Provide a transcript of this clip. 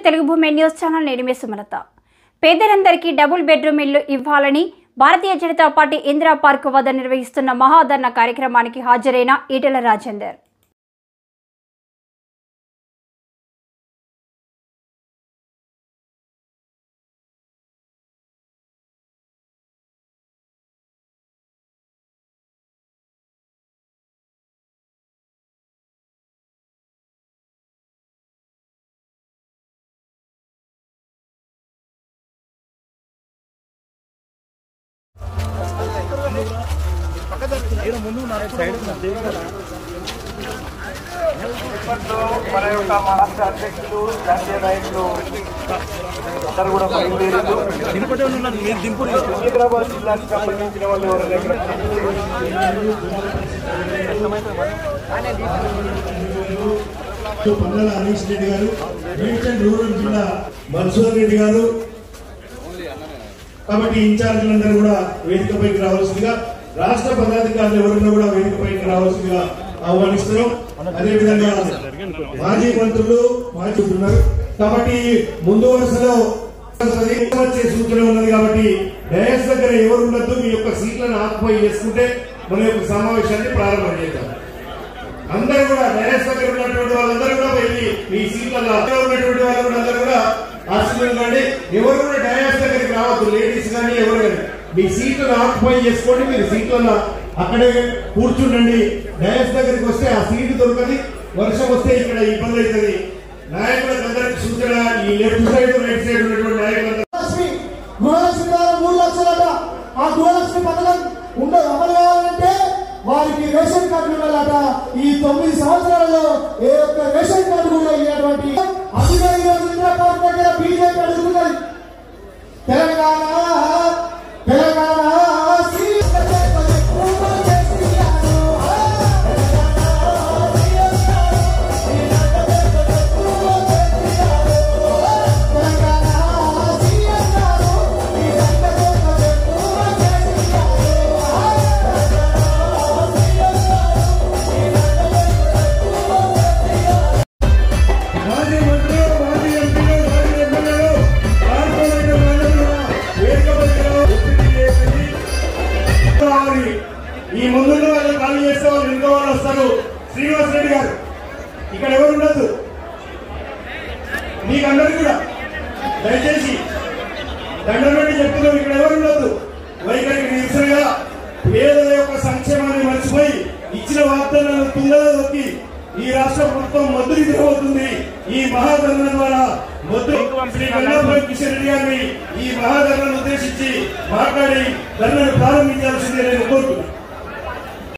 తెలుగు భూమి news channel నేను మీ సుమలత పేదలందరికీ డబుల్ బెడ్రూమ్ ఇల్లు ఇవ్వాలని భారతీయ జనతా పార్టీ ఇందిరా పార్క్ వద్ద నిర్వహిస్తున్న మహాధర్ణ కార్యక్రమానికి హాజరైన ఈటెల రాజేందర్ ఇప్పట్లో మన యొక్క మహారాష్ట్ర అధ్యక్షులు జాతీయ నాయకులు అందరూ కూడా బయలుదేరారు హైదరాబాద్ జిల్లాకు సంబంధించిన వాళ్ళు ఎవరైనా ఇక్కడ పల్లెల హరీష్ రెడ్డి గారు మేడ్చల్ రూరల్ జిల్లా మన్సూర్ రెడ్డి గారు కాబట్టి ఇన్ఛార్జీలందరూ కూడా వేదికపైకి రావాల్సిందిగా రాష్ట్ర పదాధికారులు ఎవరైనా కూడా వేదికపైకి రావాల్సిందిగా ఆహ్వానిస్తున్నాం అదేవిధంగా మాజీ మంత్రులు మాజీ ఉన్నారు కాబట్టి ముందు వరుసలో వచ్చే సూచన ఉన్నది కాబట్టి డయాస్ దగ్గర ఎవరు ఉండొద్దు మీ యొక్క సీట్లను ఆక్యుపై చేసుకుంటే మన యొక్క సమావేశాన్ని ప్రారంభం చేద్దాం అందరూ కూడా డయాస్ దగ్గర ఉన్నటువంటి వాళ్ళందరూ కూడా వెళ్ళి మీ సీట్లలో అక్కడ ఉన్నటువంటి వాళ్ళు కూడా అందరూ కూడా ఆశీర్వాదం కండి ఎవరు కూడా డయాస్ దగ్గరికి రావద్దు లేడీస్ కానీ ఎవరు కానీ మీ సీట్లను ఆక్యుపై చేసుకోండి మీరు సీట్లలో అక్కడే కూర్చుండండి డయాస్ దగ్గరికి వస్తే ఆ సీటు దొరకది వర్షం వస్తే ఇక్కడ ఇబ్బంది అవుతుంది నాయకులకు అందరికి సూచన ఈ లెఫ్ట్ సైడ్ రైట్ సైడ్ ఉన్నటువంటి నాయకులందరూ గృహలక్ష్మి గృహలక్ష్మి ద్వారా మూడు లక్షలట ఆ గృహలక్ష్మి పథకం ఉండ అమలు కావాలంటే వారికి రేషన్ కార్డు ఉండాలట ఈ తొమ్మిది సంవత్సరాలలో ఏ ఒక్క రేషన్ కార్డు కూడా ఇవ్వటువంటి అందుకే ఈ రోజు ఇందిరా పార్క్ దగ్గర బీజేపీ అడుగుతున్నది తెలంగాణ తెలంగాణ మాజీ మంత్రులు మాజీ ఎంపీలు మాజీ ఎమ్మెల్యేలు కార్పొరేటర్ వాళ్ళందరూ కూడా వేదికపైకి ఒత్తిడి చేసి రావాలి. ఈ ముందున్న వాళ్ళు ఖాళీ చేస్తే వాళ్ళు ఇంకో వాళ్ళు వస్తారు శ్రీనివాస్ రెడ్డి గారు ఇక్కడ ఎవరు ఉండదు మీకు అందరు కూడా దయచేసి దండం పెట్టి చెప్తున్నాం ఇక్కడ ఎవరు ఉండదు వైఖరికి నిరసనగా పేదల యొక్క సంక్షేమాన్ని మర్చిపోయి ఇచ్చిన వాగ్దానాలను తుంగలో దొక్కి ఈ రాష్ట్ర ప్రభుత్వం మద్దతు ఇవ్వబోతుంది ఈ మహాధరణ ద్వారా మొద్దు శ్రీ కల్లాపురం కిషన్ రెడ్డి గారిని ఈ మహాధరణను ఉద్దేశించి మాట్లాడి ధరణను ప్రారంభించాల్సిందే నేను కోరుతున్నాను